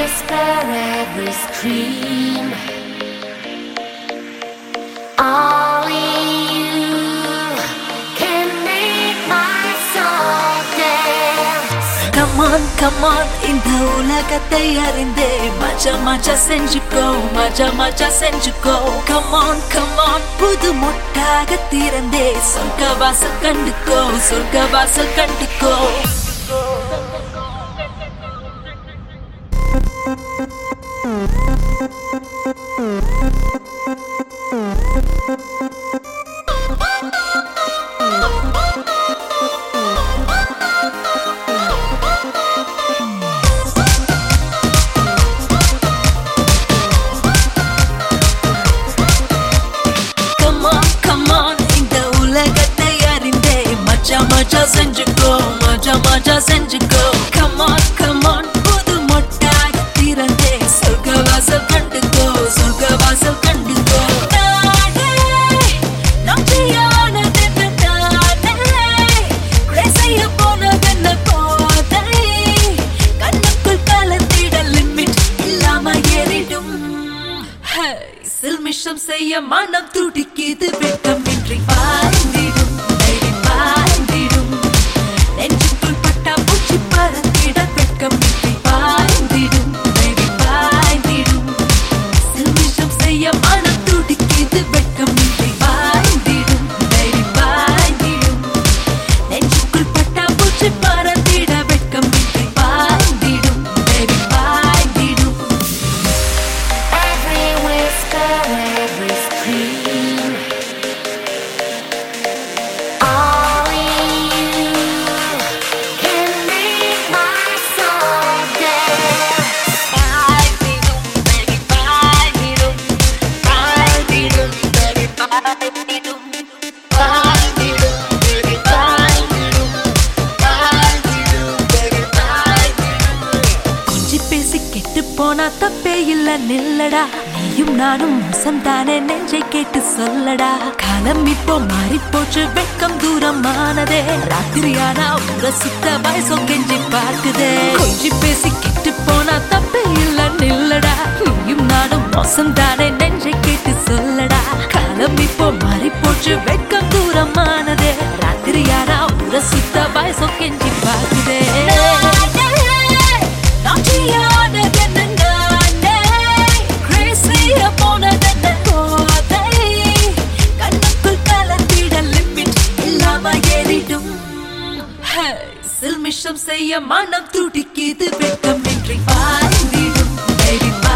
whisper, every scream. Only you can make my soul dance. Come on, come on, இந்த உலகத்தை அறிந்தே மஜா மஜா செஞ்சுக்கோ மஜா மஜா செஞ்சுக்கோ Come on, come on, புது மொட்டாக திறந்தே சொர்க்க வாசல் கண்டுக்கோ சொர்க்க வாசல் கண்டுக்கோ Come on, come on, இந்த உலகத்தை அறிந்தே மஜா மஜா செஞ்சுக்கோ மஜா மஜா செஞ்சுக்கோ Come on, come on, புது மொட்டாக திறந்தே சொர்க்க வாசல் கண்டுக்கோ சொர்க்க வாசல் கண்டுக்கோ நானே, நாச்சியானதென்ன நானே, crazy-ய போனதென்ன போதை, கண்ணுக்குள் கலந்திட limit இல்லாம ஏறிடும் Hey, சில்மிஷம் செய்ய மனம் துடிக்குது வெட்கமின்றி பாய்ந்திடும் baby, பாய்ந்திடும் நெஞ்சுக்குள் பட்டா பூச்சி பறந்திட வெட்கமின்றி பாய்ந்திடும் baby, பாய்ந்திடும் சில்மிஷம் செய்ய மனம் துடிக்குது வெட்கமின்றி பாய்ந்திடும் baby, பாய்ந்திடும் நெஞ்சுக்குள் பட்டா பூச்சி பறந்திட வெட்கமின்றி பாய்ந்திடும் baby, பாய்ந்திடும் Every whisper, every scream. Only you can make my soul dance. கொஞ்சி பேசி கெட்டு போனா தப்பே இல்ல நில்லடா நீயும் நானும் மோசம் தானே நெஞ்சை கேட்டு சொல்லடா காலம் இப்போ மாறி போச்சு வெட்கம் தூரமானதே ராத்திரியானா ஊர சுத்த வயசோ கெஞ்சி பார்க்குதே கொஞ்சி பேசி கெட்டு போனா தப்பே இல்ல நில்லடா நீயும் நானும் மோசம் தானே நெஞ்சை கேட்டு சொல்லடா காலம் இப்போ மாறி போச்சு வெட்கம் தூரமானதே ராத்திரியானா ஊர சுத்த வயசோ கெஞ்சி பார்க்குதே நாட்டியானதென்ன நானே, crazy-ய போனதென்ன போதை, கண்ணுக்குள் கலந்திட limit இல்லாம ஏறிடும். Hey, சில்மிஷம் செய்ய மனம் துடிக்குது வெட்கமின்றி பாய்ந்திடும் baby,